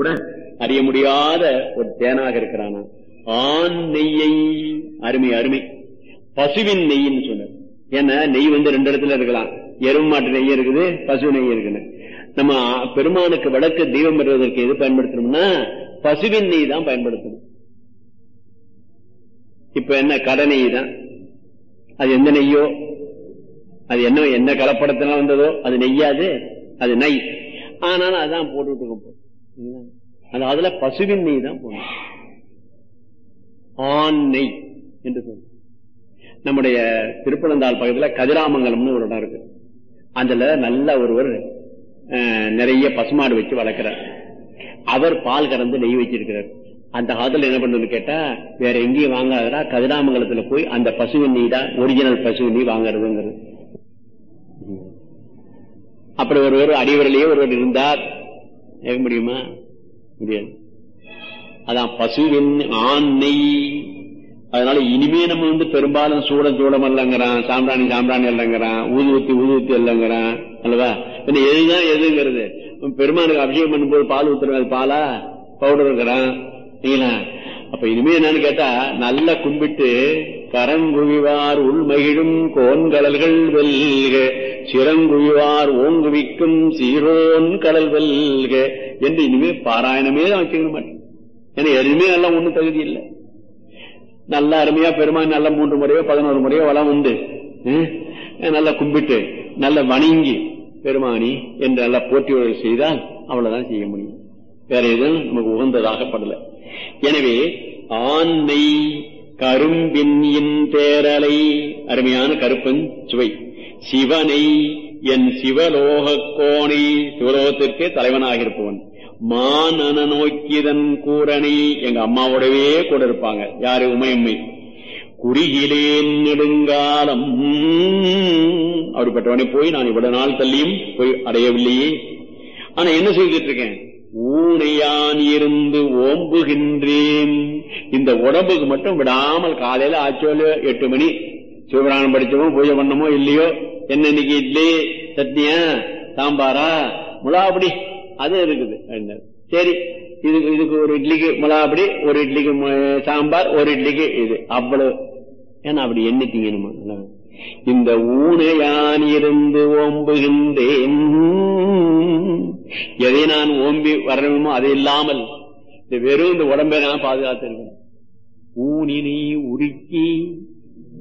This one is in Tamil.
கூட அறிய முடியாத ஒரு தேனாக இருக்கிறானா ஆண் நெய்யை அருமை அருமை பசுவின் நெய்ன்னு சொன்னார் ஏன்னா நெய் வந்து ரெண்டு இடத்துல இருக்கலாம் எருமை மாட்டு நெய் இருக்குது பசு நெய் இருக்குன்னு நம்ம பெருமானுக்கு விளக்கு தீபம் பெறுவதற்கு எது பயன்படுத்தணும்னா பசுவின் நெய் தான் பயன்படுத்தணும் இப்ப என்ன கடை நெய் தான் அது எந்த நெய்யோ அது என்ன என்ன கலப்படத்தினால வந்ததோ அது நெய்யாது அது நெய் ஆனாலும் அதான் போட்டுட்டு இருக்கோம் அது அதுல பசுவின் நெய் தான் போடணும் ஆண் நெய் என்று சொல்லும் நம்முடைய திருப்பனந்தாள் பக்கத்துல கதிராமங்கலம்னு ஒரு இடம் இருக்கு அதுல நல்ல ஒருவர் நிறைய பசுமாடு வச்சு வளர்க்கிறார் அவர் பால் கறந்து நெய் வச்சிருக்கிறார் அந்த காலத்துல என்ன பண்ணு கேட்டா வேற எங்கேயும் வாங்காதடா கதிராமங்கலத்துல போய் அந்த பசுவின் நெய் தான் ஒரிஜினல் பசுவின் நெய் வாங்கறதுங்கிறது அப்படி ஒருவர் அடிவரிலேயே ஒருவர் இருந்தார் கேட்க முடியுமா முடியாது அதான் பசுவின் ஆண் நெய் அதனால இனிமே நம்ம வந்து பெரும்பாலும் சூடம் சூடம் இல்லைங்கிறான் சாம்பிராணி சாம்பிராணி இல்லைங்கிறான் ஊதுவத்தி ஊதுவத்தி இல்லைங்கிறான் அல்லவா பின்ன எதுதான் எதுங்கிறது பெருமானுக்கு அபிஷேகம் பண்ணும்போது பால் ஊத்துறது அது பாலா பவுடர் இருக்கிறான் இல்லைங்களா அப்ப இனிமே என்னன்னு கேட்டா நல்லா கும்பிட்டு கரங்குவிவார் உள்மகிழும் கோன்கடல்கள் வெல்க சிறங்குவிவார் ஓங்குவிக்கும் சீரோன் கடல் வெல்க என்று இனிமே பாராயணமே தான் வச்சுக்க மாட்டேன் ஏன்னா எதுவுமே நல்லா ஒண்ணும் தகுதி இல்லை நல்ல அருமையா பெருமான் நல்ல மூன்று முறையோ பதினோரு முறையோ வளம் உண்டு நல்லா கும்பிட்டு நல்ல வணங்கி பெருமானி என்று நல்லா போட்டி செய்தால் அவ்வளவுதான் செய்ய முடியும் வேற எதுவும் நமக்கு உகந்ததாகப்படல எனவே ஆண்மை கரும்பின் தேரலை அருமையான கருப்பன் சுவை சிவனை என் சிவலோக கோணை சிவலோகத்திற்கே தலைவனாக இருப்பவன் மானன நோக்கிதன் கூரணி எங்க அம்மாவோடவே கூட இருப்பாங்க யாரு உமையம்மை குறுகிலேன் நெடுங்காலம் அப்படிப்பட்டவனை போய் நான் இவ்வளவு நாள் தள்ளியும் போய் அடையவில்லையே ஆனா என்ன செய்துட்டு இருக்கேன் ஊனையான் இருந்து ஓம்புகின்றேன் இந்த உடம்புக்கு மட்டும் விடாமல் காலையில ஆச்சோல எட்டு மணி சிவபிராணம் படிச்சோமோ பூஜை பண்ணமோ இல்லையோ என்ன இன்னைக்கு இட்லி சட்னியா சாம்பாரா முலாபடி அது இருக்குது சரி இதுக்கு இதுக்கு ஒரு இட்லிக்கு மிளகாப்படி ஒரு இட்லிக்கு சாம்பார் ஒரு இட்லிக்கு இது அவ்வளவு ஏன்னா அப்படி எண்ணிட்டீங்க இந்த ஊனையான் இருந்து ஓம்புகின்றேன் எதை நான் ஓம்பி வரணுமோ அது இல்லாமல் இந்த வெறும் இந்த உடம்பை நான் பாதுகாத்திருக்கேன் ஊனினை உருக்கி